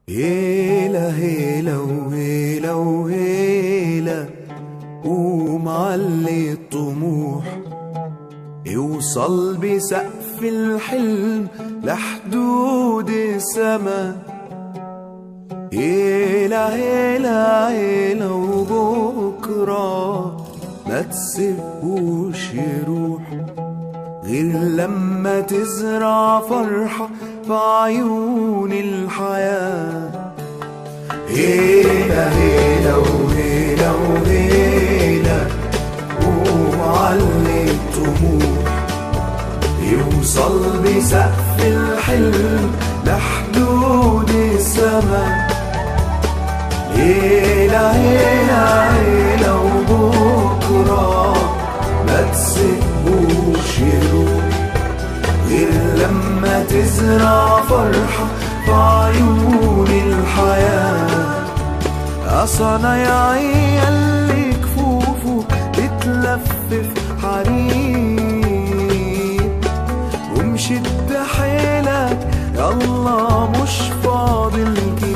هيلا هيلا وهيلا وهيلا قوم علي الطموح يوصل بسقف الحلم لحدود السما هيلا هيلا هيلا وبكرة ما تسيبوش يروح غير لما تزرع فرحة في عيون الحياة هيلا هيلا وهيلا وهيلا قوم علي الطموح يوصل بسقف الحلم لحدود السما هيلا هيلا هيلا وبكرة ما تسيبوش يروح غير لما تزرع فرحة في عيون الحياة أصنايعي اللي كفوفه بتلفف حريم ومشد حيلك يلا مش فاضل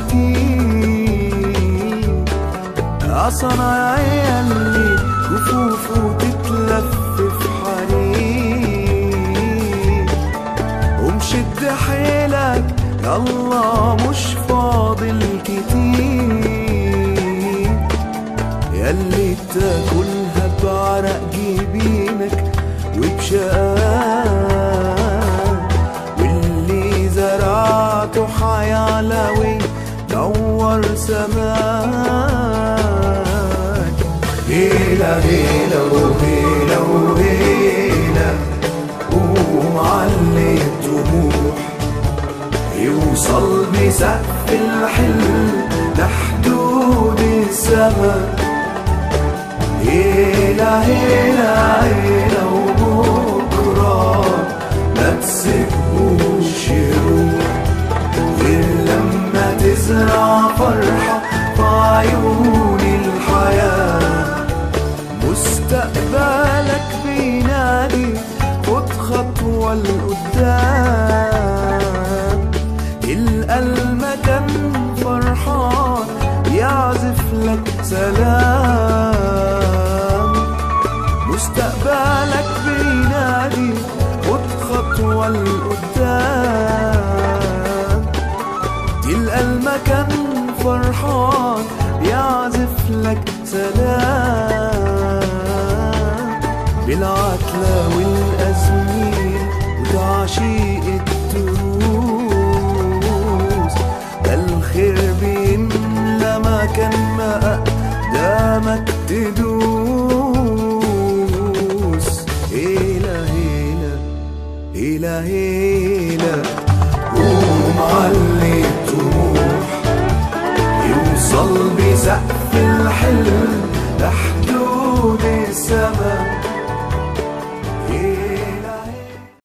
كتير أصنايعي اللي كفوفه تتلفف حريم ومشد حيلك يلا مش فاضل كتير ياللي تاكلها بعرق جبينك وبشقاك واللي زرعته حيعلى وينور سماك هيلا هيلا وهيلا وهيلا قوم علي الطموح يوصل بسقف الحلم لحدود السما هيلا هيلا هيلا وبكرة ما تسيبوش يروح غير لما تزرع فرحة في عيون الحياة مستقبلك بينادي خد خطوة لقدام تلقى المكان فرحان يعزف لك سلام مستقبلك بينادي خد خطوة لقدام تلقى المكان فرحان يعزف لك سلام بالعتلة والأزمير وتعشيق التروس ده الخير بيملى مكان ما أقدامك تدوس هيلا هيلا هيلا هيلا